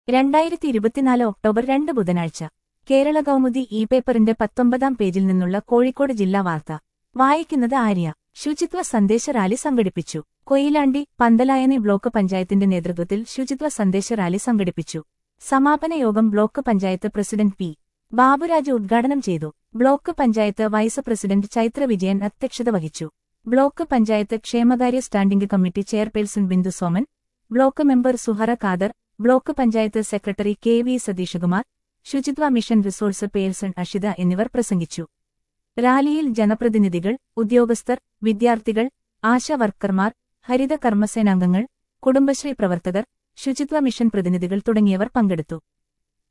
രണ്ടായിരത്തി ഇരുപത്തിനാല് ഒക്ടോബർ രണ്ട് ബുധനാഴ്ച കേരള കൗമുദി ഇ പേപ്പറിന്റെ പത്തൊമ്പതാം പേജിൽ നിന്നുള്ള കോഴിക്കോട് ജില്ലാ വാർത്ത വായിക്കുന്നത് ആര്യ ശുചിത്വ സന്ദേശ റാലി സംഘടിപ്പിച്ചു കൊയിലാണ്ടി പന്തലായനി ബ്ലോക്ക് പഞ്ചായത്തിന്റെ നേതൃത്വത്തിൽ ശുചിത്വ സന്ദേശ റാലി സംഘടിപ്പിച്ചു സമാപന യോഗം block panchayat president P Baburaj ഉദ്ഘാടനം ചെയ്തു block panchayat vice president Chaithra Vijayan അധ്യക്ഷത വഹിച്ചു ബ്ലോക്ക് പഞ്ചായത്ത് ക്ഷേമകാര്യ standing committee chairperson Bindu Soman block member Suhara Khader block panchayat secretary K V Satheeshkumar Suchitwa mission resource person Ashitha എന്നിവർ പ്രസംഗിച്ചു റാലിയിൽ ജനപ്രതിനിധികൾ ഉദ്യോഗസ്ഥർ വിദ്യാർത്ഥികൾ ആശാ വർക്കർമാർ ഹരിത കർമ്മസേനാംഗങ്ങൾ കുടുംബശ്രീ പ്രവർത്തകർ ശുചിത്വ മിഷൻ പ്രതിനിധികൾ തുടങ്ങിയവർ പങ്കെടുത്തു